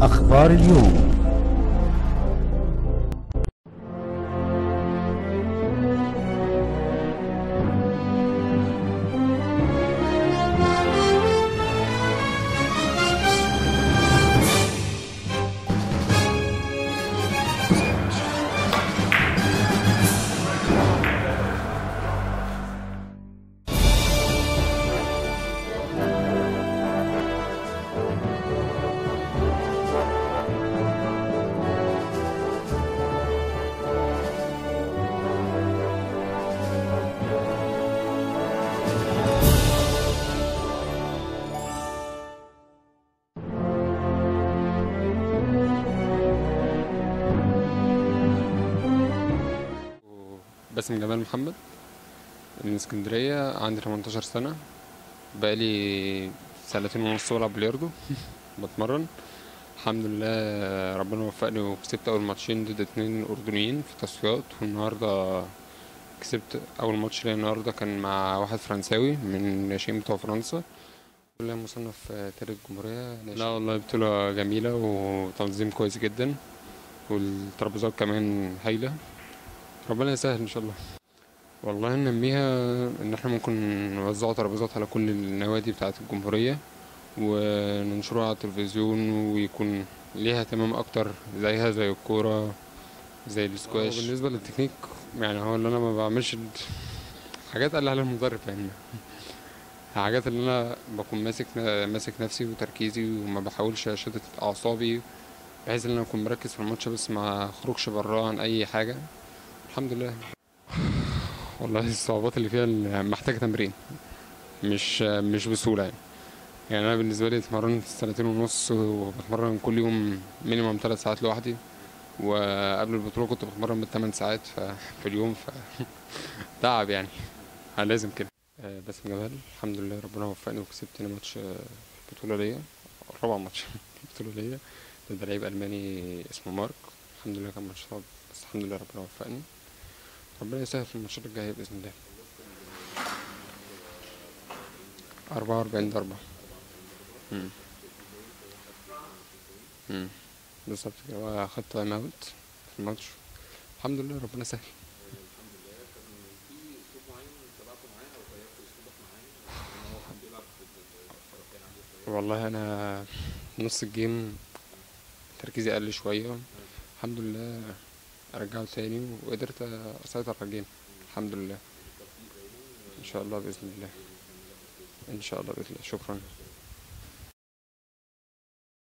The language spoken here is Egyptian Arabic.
أخبار اليوم باسم جمال محمد من اسكندرية عندي 18 سنة بقالي سنتين ونص بلعب بلياردو بتمرن الحمد لله ربنا وفقني وكسبت أول ماتشين ضد اتنين أردنيين في تصفيات والنهاردة كسبت أول ماتش ليا النهاردة كان مع واحد فرنساوي من الناشئين بتوع فرنسا الحمد لله مصنف تالت جمهورية لا والله بطولة جميلة وتنظيم كويس جدا والترابيزات كمان هايلة ربنا يسهل ان شاء الله والله ننميها ان احنا ممكن نوزعوا ترابيزات على كل النوادي بتاعه الجمهوريه وننشروها على التلفزيون ويكون ليها اهتمام اكتر زيها زي الكوره زي السكواش بالنسبه للتكنيك يعني هو اللي انا ما بعملش حاجات قال عليها المدرب يعني حاجات اللي انا بكون ماسك ماسك نفسي وتركيزي وما بحاولش اشتت اعصابي بحيث ان انا اكون مركز في الماتش بس ما اخرجش براه عن اي حاجه الحمد لله والله الصعوبات اللي فيها محتاجة تمرين مش مش بسهولة يعني يعني أنا بالنسبة لي اتمرنت سنتين ونص وبتمرن كل يوم مينيمم ثلاث ساعات لوحدي وقبل البطولة كنت بتمرن بالثمان ساعات في اليوم ف تعب يعني لازم كده بس جمال الحمد لله ربنا وفقني وكسبت تاني ماتش البطولة ليا رابع ماتش البطولة ليا ضد لعيب ألماني اسمه مارك الحمد لله كان ماتش صعب بس الحمد لله ربنا وفقني ربنا يسهل في الماتشات الجاية بإذن الله أربعة وأربعين ضربة مم. مم. بالظبط كده وأخدت تايم أوت في الماتش الحمد لله ربنا سهل والله أنا نص الجيم تركيزي قل شوية الحمد لله ارجعه تاني وقدرت اسيطر على الجيم الحمد لله ان شاء الله باذن الله ان شاء الله باذن الله شكرا